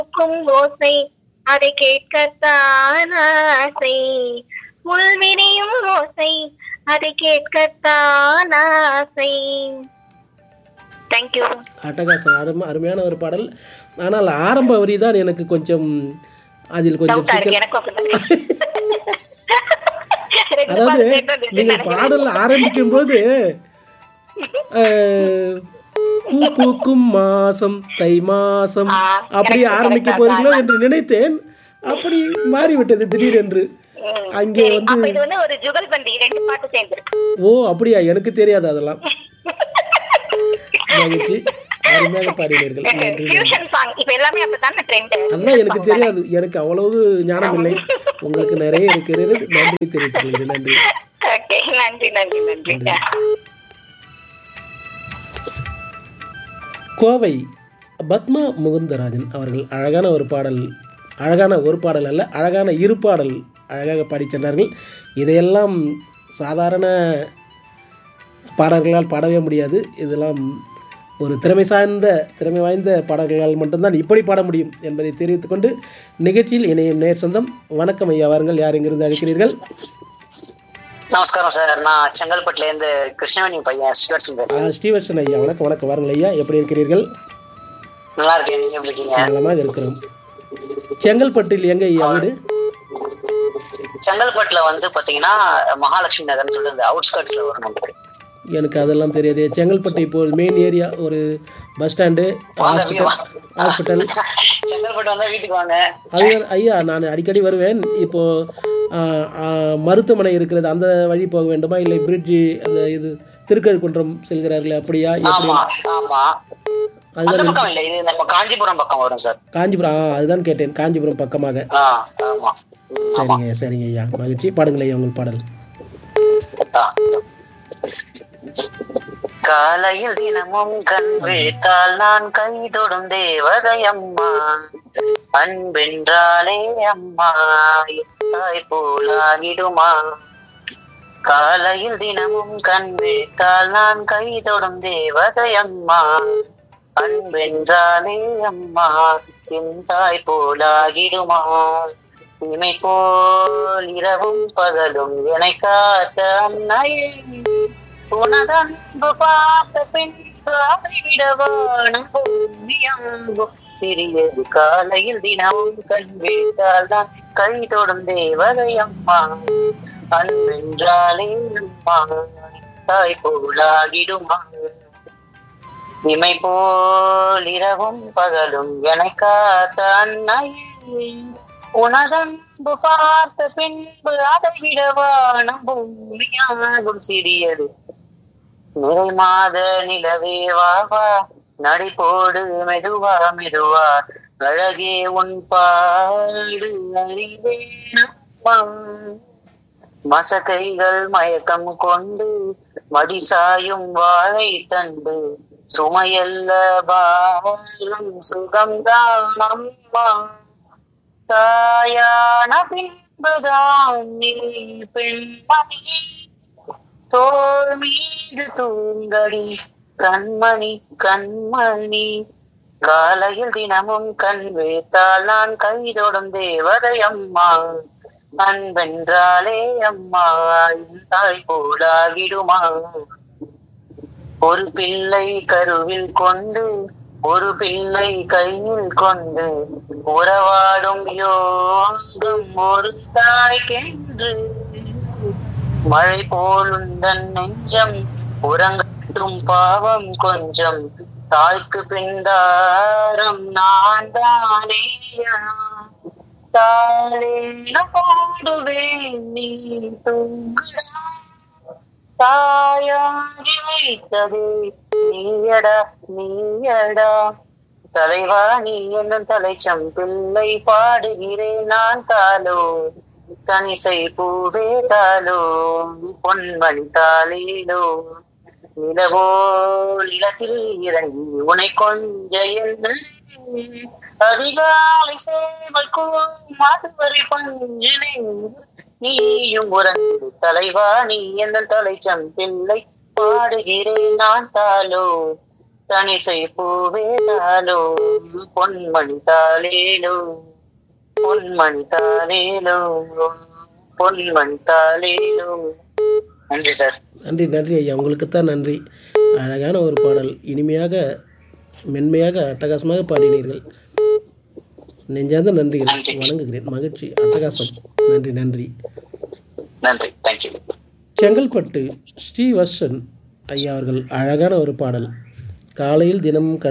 பூக்கும் ஓசை அதை கேட்கத்தான் ஆசை முள்விரியும் ஓசை அதை கேட்கத்தான் ஆசை தேங்க்யூ அட்டகாசம் அருமை அருமையான ஒரு பாடல் ஆனால் ஆரம்ப வரி தான் எனக்கு கொஞ்சம் அதில் கொஞ்சம் டவுட்டா சிக்கல் இருக்கு எனக்கும் அப்படிதான் ரெண்டு அதாவது பாட்டு கேட்டது நீங்கள் பாடல் ஆரம்பிக்கும் போது அஹ், பூ பூக்கும் மாசம் தை மாசம் ஆ, அப்படி correct, ஆரம்பிக்க correct, போறீங்களோ என்று நினைத்தேன் அப்படி மாறிவிட்டது திடீரென்று ம், அங்கே சரி, வந்து அப்ப இது வந்து ஒரு ஜுகல் பந்தி ரெண்டு பாட்டு சேர்ந்துருக்கு ஓ அப்படியா எனக்கு தெரியாது அதெல்லாம் மகிழ்ச்சி அருமையாக பாடினீர்கள் நன்றி நன்றி. ஃபியூஷன் சாங் இப்ப எல்லாமே அப்பதானே ட்ரெண்ட் அதான் எனக்கு தெரியாது எனக்கு அவ்வளவு ஞானம் இல்லை உங்களுக்கு நிறைய இருக்கிறது நன்றி தெரிவித்துக் கொள்கிறேன் நன்றி ஓகே நன்றி நன்றி நன்றி கோவை பத்மா முகுந்தராஜன் அவர்கள் அழகான ஒரு பாடல் அழகான ஒரு பாடல் அல்ல அழகான இரு பாடல் அழகாக பாடிச் சென்றார்கள் இதையெல்லாம் சாதாரண பாடல்களால் பாடவே முடியாது இதெல்லாம் ஒரு திறமை சார்ந்த திறமை வாய்ந்த பாடல்களால் மட்டும்தான் இப்படி பாட முடியும் என்பதை தெரிவித்துக் கொண்டு நிகழ்ச்சியில் இணையும் நேர் சொந்தம் வணக்கம் ஐயா வாருங்கள் யார் எங்கிருந்து அழைக்கிறீர்கள் நமஸ்காரம் சார் நான் செங்கல்பட்டுல இருந்து கிருஷ்ணவேணி பையன் ஸ்ரீவர்சன் ஆ, பேசுறேன் ஸ்ரீவர்ஷன் ஐயா வணக்கம் வணக்கம் வாருங்கள் ஐயா எப்படி இருக்கிறீர்கள் நல்லா இருக்கேன் நீங்க எப்படி இருக்கீங்க நலமாக இருக்கிறோம் செங்கல்பட்டில் எங்க ஐயா வீடு செங்கல்பட்டுல வந்து பாத்தீங்கன்னா மகாலட்சுமி நகர்னு சொல்லிட்டு இந்த அவுட்ஸ்கர்ட்ஸ்ல வரும் நமக்கு எனக்கு அதெல்லாம் தெரியாது செங்கல்பட்டு இப்போ மெயின் ஏரியா ஒரு பஸ் ஸ்டாண்டு வாங்க, ஹாஸ்பிட்டல் வாங்க. ஹாஸ்பிட்டல் செங்கல்பட்டு வந்தா வீட்டுக்கு வாங்க அது ஐயா நான் அடிக்கடி வருவேன் இப்போ ஆ, ஆ, மருத்துவமனை இருக்கிறது அந்த வழி போக வேண்டுமா இல்லை பிரிட்ஜி அந்த இது திருக்கழுக்குன்றம் செல்கிறார்களே அப்படியா எப்படி ஆமா ஆமா அந்த அதுதான் பக்கம் இல்ல இது நம்ம காஞ்சிபுரம் பக்கம் வரும் சார் காஞ்சிபுரம் ஆ அதுதான் கேட்டேன் காஞ்சிபுரம் பக்கமாக ஆ ஆமா சரிங்க சரிங்க ஐயா மகிழ்ச்சி பாடுங்கள் ஐயா உங்கள் பாடல் ஆ. காலையில் தினமும் கண் விழித்தால் நான் கை தொடும் தேவதை அம்மா அன்பென்றாலே அம்மா தாய் போலாகிடுமா காலையில் தினமும் கண் விழித்தால் நான் கை தொடும் தேவதை அம்மா அன்பென்றாலே அம்மா என் தாய் போலாகிடுமா இமை போல் இரவும் பகலும் என்னை காத்த அன்னையே உனதன்பு பார்த்த பின்பு அதை விடவானும் பூமியாகும் சிறியது காலையில் தினமும் கண் வீழ்ந்தால் தான் கை தொடும் தேவதை அம்மா அன்பென்றாலே அம்மா தாய் போலாகிடுமா இமை போல் இரவும் பகலும் என்னை காத்த அன்னையே உனதன்பு பார்த்த பின்பு அதை விடவானும் பூமியாகும் சிறியது நிறை மாத நிலவே வா வா நடை போடு மெதுவா மெதுவா அழகே உன் பாடு அறிவேனம்மா மசக்கைகள் மயக்கம் கொண்டு மடிசாயும் வாழை தண்டு சுமையல்ல பாரும் சுகம்தான் அம்மா தாயான பின்புதான் நீ பெண்மணி தோள் மீது தூங்கடி கண்மணி கண்மணி காலையில் தினமும் கண் வைத்தால் நான் கைதொடும் தேவதை அம்மா அன்பென்றாலே அம்மா என் தாய் போலாகிடுமா ஒரு பிள்ளை கருவில் கொண்டு ஒரு பிள்ளை கையில் கொண்டு உறவாடும் யோகம் ஒரு தாய்க்கென்று மழை போலுந்தன் நெஞ்சம் உறங்கட்டும் பாவம் கொஞ்சம் தாய்க்கு பிந்தாரம் நான் தானே தாளேன பாடுவேன் நீ தூங்கடா தாயாகி வைத்ததே நீயடா நீயடா தலைவா நீ என்னும் தலைச்சம் பிள்ளை பாடுகிறேன் நான் தாலோ கனிசை பூவே தாலோ பொன்மணி தாலேலோ நிலவோ நிலத்தில் இறங்கி உனை கொஞ்ச என்ன அதிகாலை சேவல் கூறும் அதுவரை பஞ்சினை நீயும் உறங்கு தலைவா நீ என்ன தலைச்சம் பிள்ளை பாடுகிறேன் நான் தாலோ தனிசை பூவேதாலோ பொன்மணி தாலேலோ பொன்மணி தாலேலோ பொன்மணி தாலேலோ நன்றி சார் நன்றி நன்றி ஐயா உங்களுக்குத்தான் நன்றி அழகான ஒரு பாடல் இனிமையாக மென்மையாக அட்டகாசமாக பாடினீர்கள் நெஞ்சார்ந்த நன்றிகள் நன்றி. வணங்குகிறேன் மகிழ்ச்சி அட்டகாசம் நன்றி நன்றி நன்றி தேங்க்யூ செங்கல்பட்டு ஸ்ரீவர்ஷன் ஐயா அவர்கள் அழகான ஒரு பாடல் காலையில் தினமும்